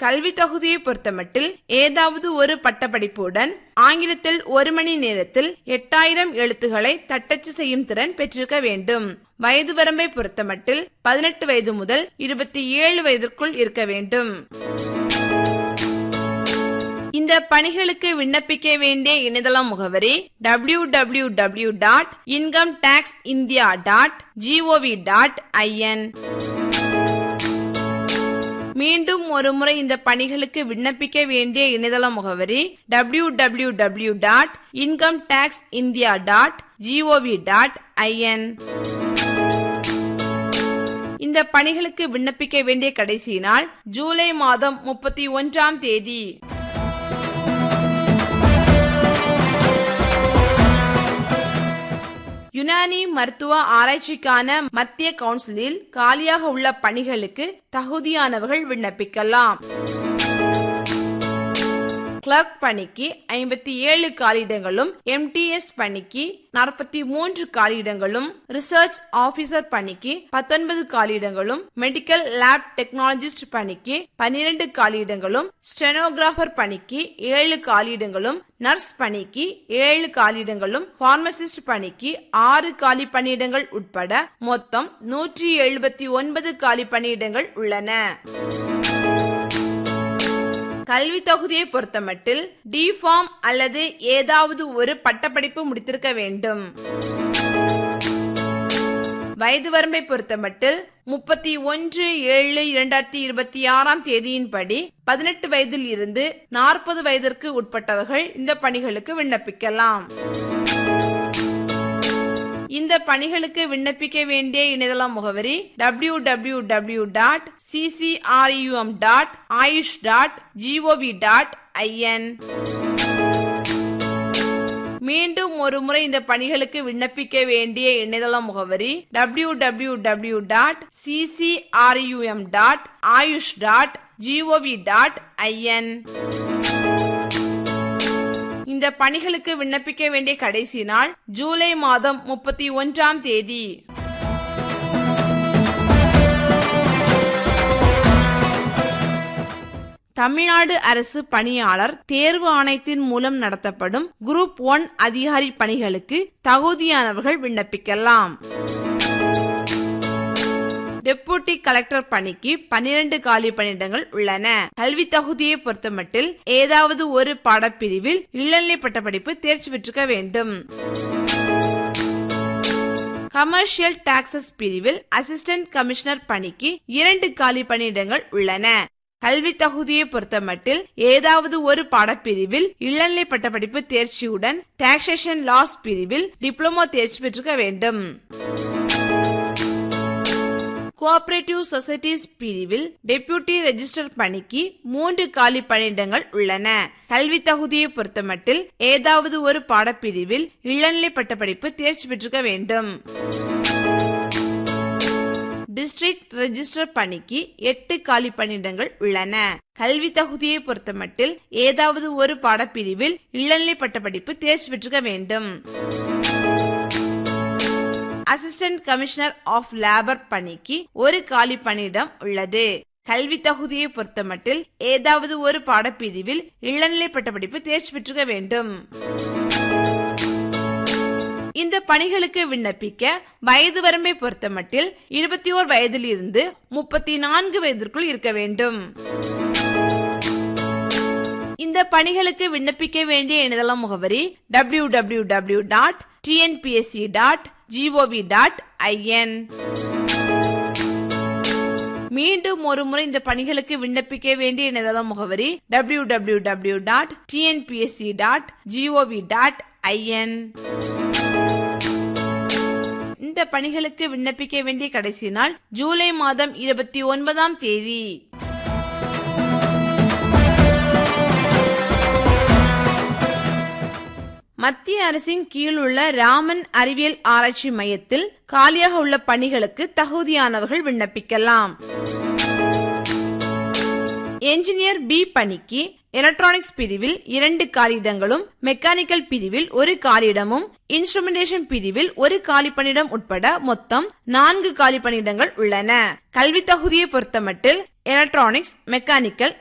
கல்வி தகுதியை பொறுத்தமட்டில் ஏதாவது ஒரு பட்டப்படிப்புடன் ஆங்கிலத்தில் ஒரு மணி நேரத்தில் எட்டாயிரம் எழுத்துக்களை தட்டச்சு செய்யும் திறன் பெற்றிருக்க வேண்டும் வயது வரம்பை பொறுத்தமட்டில் பதினெட்டு வயது முதல் இருபத்தி ஏழு வயதிற்குள் இருக்க வேண்டும் இந்த பணிகளுக்கு விண்ணப்பிக்க வேண்டிய இணையதள முகவரி W W W dot income tax India dot G O V dot I N மீண்டும் ஒருமுறை இந்த பணிகளுக்கு விண்ணப்பிக்க வேண்டிய இணையதள முகவரி W W W dot income tax India dot G O V dot I N இந்த பணிகளுக்கு விண்ணப்பிக்க வேண்டிய கடைசி நாள் ஜூலை மாதம் முப்பத்தி ஒன்றாம் தேதி யுனானி மருத்துவ ஆராய்ச்சிக்கான மத்திய கவுன்சிலில் காலியாக உள்ள பணிகளுக்கு தகுதியானவர்கள் விண்ணப்பிக்கலாம் கிளர்க் பணிக்கு ஐம்பத்தி ஏழு காலியிடங்களும் எம்டிஎஸ் பணிக்கு நாற்பத்தி மூன்று காலியிடங்களும் ரிசர்ச் ஆபீசர் பணிக்கு பத்தொன்பது காலியிடங்களும் மெடிக்கல் லேப் டெக்னாலஜிஸ்ட் பணிக்கு பனிரெண்டு காலியிடங்களும் ஸ்டெனோகிராஃபர் பணிக்கு ஏழு காலியிடங்களும் நர்ஸ் பணிக்கு ஏழு காலியிடங்களும் பார்மசிஸ்ட் பணிக்கு ஆறு காலி பணியிடங்கள் உட்பட மொத்தம் நூற்றி எழுபத்தி ஒன்பது காலி பணியிடங்கள் உள்ளன கல்வி தொகுதியை பொறுத்தமட்டில் டி ஃபார்ம் அல்லது ஏதாவது ஒரு பட்டப்படிப்பு முடித்திருக்க வேண்டும் வயது வரம்பை பொறுத்தமட்டில் முப்பத்தி ஒன்று ஏழு இரண்டாயிரத்தி இருபத்தி ஆறாம் தேதியின்படி பதினெட்டு வயதில் இருந்து நாற்பது வயதிற்கு உட்பட்டவர்கள் இந்த பணிகளுக்கு விண்ணப்பிக்கலாம் இந்த பணிகளுக்கு விண்ணப்பிக்க வேண்டிய இணையதள முகவரி W W W dot CCRUM dot AYUSH dot G O V dot I N மீண்டும் ஒரு முறை இந்த பணிகளுக்கு விண்ணப்பிக்க வேண்டிய இணையதள முகவரி W W W dot CCRUM dot AYUSH dot G O V dot I N இந்த பணிகளுக்கு விண்ணப்பிக்க வேண்டிய கடைசி நாள் ஜூலை மாதம் முப்பத்தி ஒன்றாம் தேதி தமிழ்நாடு அரசு பணியாளர் தேர்வு ஆணையத்தின் மூலம் நடத்தப்படும் குரூப் ஒன் அதிகாரி பணிகளுக்கு தகுதியானவர்கள் விண்ணப்பிக்கலாம் டெபுட்டி கலெக்டர் பணிக்கு பனிரெண்டு காலி பணியிடங்கள் உள்ளன கல்வி தகுதியை பொறுத்தமட்டில் ஏதாவது ஒரு பாடப்பிரிவில் இளநிலை பட்டப்படிப்பு தேர்ச்சி பெற்றிருக்க வேண்டும் கமர்ஷியல் டாக்ஸஸ் பிரிவில் அசிஸ்டன்ட் கமிஷனர் பணிக்கு இரண்டு காலி பணியிடங்கள் உள்ளன கல்வி தகுதியை பொறுத்தமட்டில் ஏதாவது ஒரு பாடப்பிரிவில் இளநிலை பட்டப்படிப்பு தேர்ச்சியுடன் டாக்ஸேஷன் லாஸ் பிரிவில் டிப்ளமோ தேர்ச்சி பெற்றிருக்க வேண்டும் கோஆபரேட்டிவ் சொசைட்டிஸ் பிரிவில் டெபியூட்டி ரெஜிஸ்டர் பணிக்கு மூன்று காலி பணியிடங்கள் உள்ளன கல்வி தகுதியை பொறுத்தமட்டில் ஏதாவது ஒரு பாடப்பிரிவில் இளநிலை பட்டப்படிப்பு தேர்ச்சி பெற்றிருக்க வேண்டும் டிஸ்ட்ரிக்ட் ரெஜிஸ்டர் பணிக்கு எட்டு காலி பணியிடங்கள் உள்ளன கல்வி தகுதியை பொறுத்தமட்டில் ஏதாவது ஒரு பாடப்பிரிவில் இளநிலை பட்டப்படிப்பு தேர்ச்சி பெற்றிருக்க வேண்டும் அசிஸ்டன்ட் கமிஷனர் ஆஃப் லேபர் பணிக்கு ஒரு காலி பணியிடம் உள்ளது கல்வி தகுதியை பொறுத்தமட்டில் ஏதாவது ஒரு பாடப்பிரிவில் இளநிலை பட்டப்படிப்பு தேர்ச்சி பெற்றிருக்க வேண்டும் இந்த பணிகளுக்கு விண்ணப்பிக்க வயது வரம்பை பொறுத்தமட்டில் இருபத்தி ஓர் வயதில் இருந்து முப்பத்தி நான்கு வயதிற்குள் இருக்க வேண்டும் இந்த பணிகளுக்கு விண்ணப்பிக்க வேண்டிய இணையதள முகவரி W W W dot TNPSC dot G O V dot I N மீண்டும் ஒரு முறை இந்த பணிகளுக்கு விண்ணப்பிக்க வேண்டிய இணையதள முகவரி W W W dot TNPSC dot G O V dot I N இந்த பணிகளுக்கு விண்ணப்பிக்க வேண்டிய கடைசி நாள் ஜூலை மாதம் இருபத்தி ஒன்பதாம் தேதி மத்திய அரசின் கீழ் உள்ள ராமன் அறிவியல் ஆராய்ச்சி மையத்தில் காலியாக உள்ள பணிகளுக்கு தகுதியானவர்கள் விண்ணப்பிக்கலாம் என்ஜினியர் பி பணிக்கு எலக்ட்ரானிக்ஸ் பிரிவில் இரண்டு காலியிடங்களும் மெக்கானிக்கல் பிரிவில் ஒரு காலியிடமும் இன்ஸ்ட்ருமெண்டேஷன் பிரிவில் ஒரு காலிப்பணியிடம் உட்பட மொத்தம் நான்கு காலிப்பணியிடங்கள் உள்ளன கல்வி தகுதியை பொறுத்தமட்டில் எலக்ட்ரானிக்ஸ் மெக்கானிக்கல்